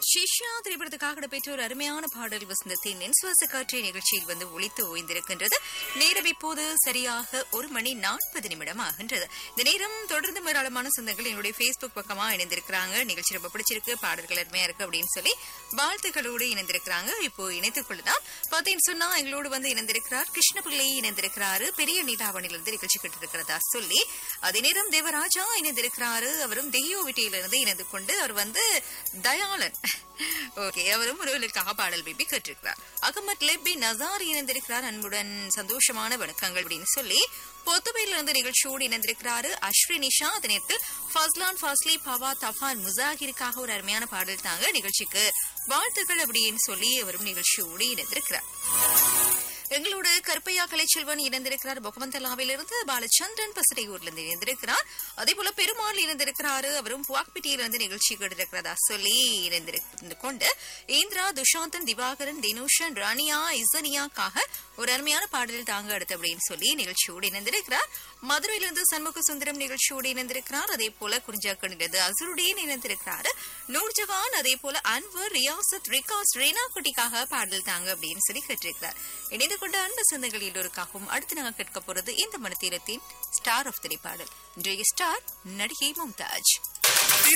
ஷிஷ்யா திரைப்படத்துக்காக இடம்பெற்ற ஒரு அருமையான பாடல் வசந்தத்தின் என்சுவாச காற்றை நிகழ்ச்சியில் வந்து ஒளித்து ஓய்ந்திருக்கின்றது நேரம் இப்போது சரியாக ஒரு மணி நாற்பது நிமிடம் ஆகின்றது இந்த நேரம் தொடர்ந்து ஏராளமான சொந்தங்கள் என்னுடைய Facebook பக்கமா இணைந்திருக்கிறாங்க நிகழ்ச்சி ரொம்ப பிடிச்சிருக்கு பாடல்கள் அருமையா இருக்கு அப்படின்னு சொல்லி வாழ்த்துக்களோடு இணைந்திருக்கிறாங்க இப்போ இணைத்துக் கொள்ளலாம் பார்த்தீங்கன்னு சொன்னா எங்களோடு வந்து இணைந்திருக்கிறார் கிருஷ்ணபிள்ளை இணைந்திருக்கிறாரு பெரிய நீலாவணிலிருந்து நிகழ்ச்சி கேட்டிருக்கிறதா சொல்லி அதே நேரம் தேவராஜா இணைந்திருக்கிறாரு அவரும் தெய்யோ விட்டியிலிருந்து இணைந்து கொண்டு அவர் வந்து தயாளன் ஓகே அவரும் ஒருவருக்காக பாடல் பேபி கேட்டிருக்கிறார் அகமத் லெப்பி நசார் இணைந்திருக்கிறார் அன்புடன் சந்தோஷமான வணக்கங்கள் அப்படின்னு சொல்லி பொத்துவையில இருந்து நிகழ்ச்சியோடு இணைந்திருக்கிறாரு அஸ்வினி நிஷா அதே நேரத்தில் ஃபஸ்லான் ஃபாஸ்லி பவா தஃபான் முசாகிருக்காக ஒரு அருமையான பாடல் தாங்க நிகழ்ச்சிக்கு வாழ்த்துக்கள் அப்படின்னு சொல்லி அவரும் நிகழ்ச்சியோடு இணைந்திருக்கிறார் எங்களோட கருப்பையா கலைச்செல்வன் இணைந்திருக்கிறார் பொகவந்தலாவிலிருந்து பாலச்சந்திரன் பசறையூர்ல இருந்து இணைந்திருக்கிறார் அதே போல பெருமாள் இணைந்திருக்கிறாரு அவரும் புவாக்பிட்டியிலிருந்து நிகழ்ச்சி கேட்டிருக்கிறதா சொல்லி இணைந்திருந்து கொண்டு இந்திரா துஷாந்தன் திவாகரன் தினுஷன் ராணியா இசனியாக்காக ஒரு அருமையான பாடல் தாங்க அடுத்து அப்படின்னு சொல்லி நிகழ்ச்சியோடு இணைந்திருக்கிறார் மதுரையிலிருந்து சண்முக சுந்தரம் நிகழ்ச்சியோடு இணைந்திருக்கிறார் அதே போல குறிஞ்சாக்கணிலிருந்து அசருடன் இணைந்திருக்கிறாரு நூர்ஜஹான் அதே போல அன்வர் ரியாசத் ரிகாஸ் ரீனா குட்டிக்காக பாடல் தாங்க அப்படின்னு சொல்லி கேட்டிருக்கிறார் இணைந்து கொண்ட அன்பு சொந்தங்கள் எல்லோருக்காகவும் அடுத்து நாங்கள் கேட்க போறது இந்த மனத்தீரத்தின் ஸ்டார் ஆஃப் திரைப்பாடல் இன்றைய ஸ்டார் நடிகை மும்தாஜ்